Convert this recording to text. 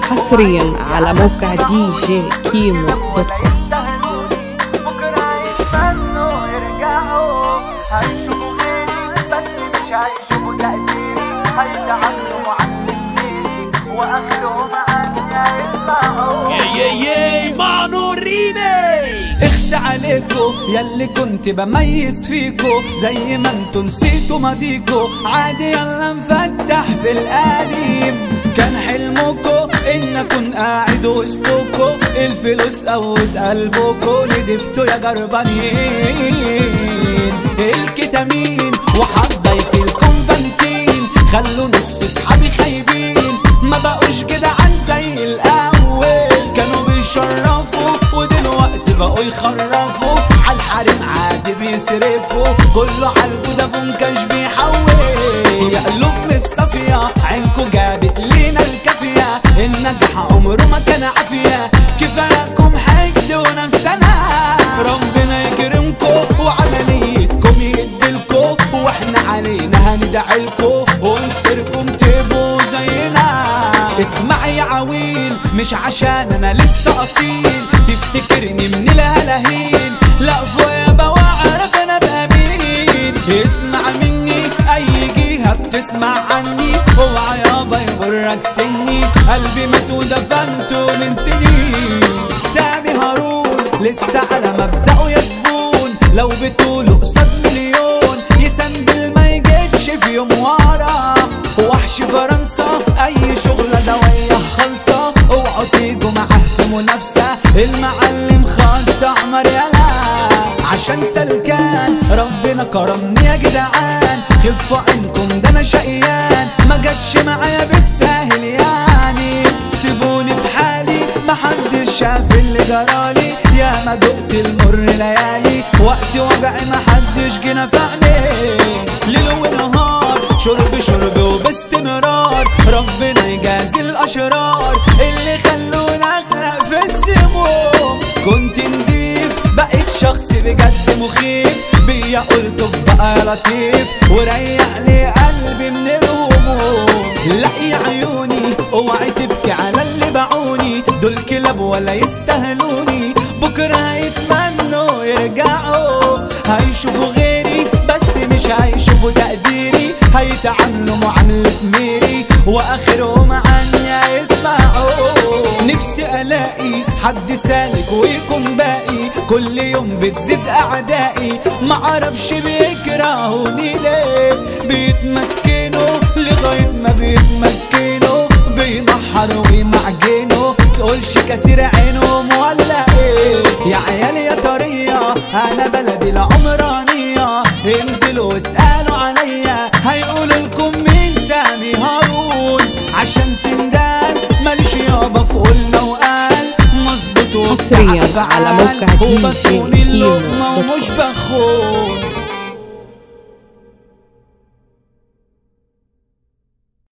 حصريا على موقع دي جي كيمو دوت كوم يستهلوني بكرة هيتمنوا يرجعوا هيشوفوا غيري بس مش هيشوفوا تقديري هيتعاملوا معلم غيري واخرهم عني هيسمعوا ياي ياي مانو ريمي اخس عليكو ياللي كنت بميز فيكو زي ما انتوا نسيتوا ماضيكو عادي يلا نفتح في القديم كان حلمكو ان اكون قاعد وسطكو الفلوس قوت قلبكو ندفتوا يا جربانين الكتامين وحبيت الكونفانتين خلوا نص اصحابي خايبين ما بقوش جدعان زي الاول كانوا بيشرفوا ودلوقتي بقوا يخرفوا عالحريم عادي بيصرفوا كله عالفودافون كاش بيحول يا قلوب مش صافية عينكو جابت لينا الكافية النجاح عمره ما كان عافية كفاياكم حقد ونفسنا ربنا يكرمكم وعمليتكم يدلكم واحنا علينا هندعيلكم ونصيركم تبقوا زينا اسمع يا عويل مش عشان انا لسه اصيل تفتكرني من الهلاهين لا فوق واعرف انا بمين اسمع مني اي جهه بتسمع عني اوعى يابا يغرك سني قلبي مات ودفنته من سنين سامي هارون لسه على مبدأه يا زبون لو بتقولوا قصاد مليون يسندل ما يجيبش في يوم ورا وحش فرنسا اي شغلة دوية خالصة اوعوا تيجوا معاه في منافسة المعلم خالد احمر يلا عشان سلكان ربنا كرمني يا جدعان خفوا عنكم ده انا شقيان ما جاتش معايا بالساهل يعني سيبوني في حالي محدش شاف اللي جرالي يا ما دقت المر ليالي وقت وجعي محدش جه نفعني ليل ونهار شرب شرب وباستمرار ربنا يجازي الاشرار اللي خلونا اغرق في السموم كنت نضيف بقيت شخص بجد مخيف بيا قلت بقى يا لطيف وريح لي قلبي من الهموم لا يا عيوني اوعي تبكي على اللي باعوني دول كلاب ولا يستاهلوني بكره هيتمنوا يرجعوا هيشوفوا غيري بس مش هيشوفوا تقديري هيتعاملوا معاملة ميري واخرهم عني هيسمعوا نفسي الاقي حد سالك ويكون باقي كل يوم بتزيد اعدائي معرفش بيكرهوني ليه بيتمسكنوا لغاية ما بيتمكنوا بينحروا ويمعجنوا تقولش كسر عينهم ولا ايه يا عيال يا طرية انا بلدي العمرانية انزلوا واسألوا عليا هيقولوا لكم مين سامي هارون عشان سندان ماليش يابا في قلنا وقال مظبوط حصرياً وبتاع على فعال موقع دي جي وبصوني كيمو اللقمة دوت كوم. ومش بخون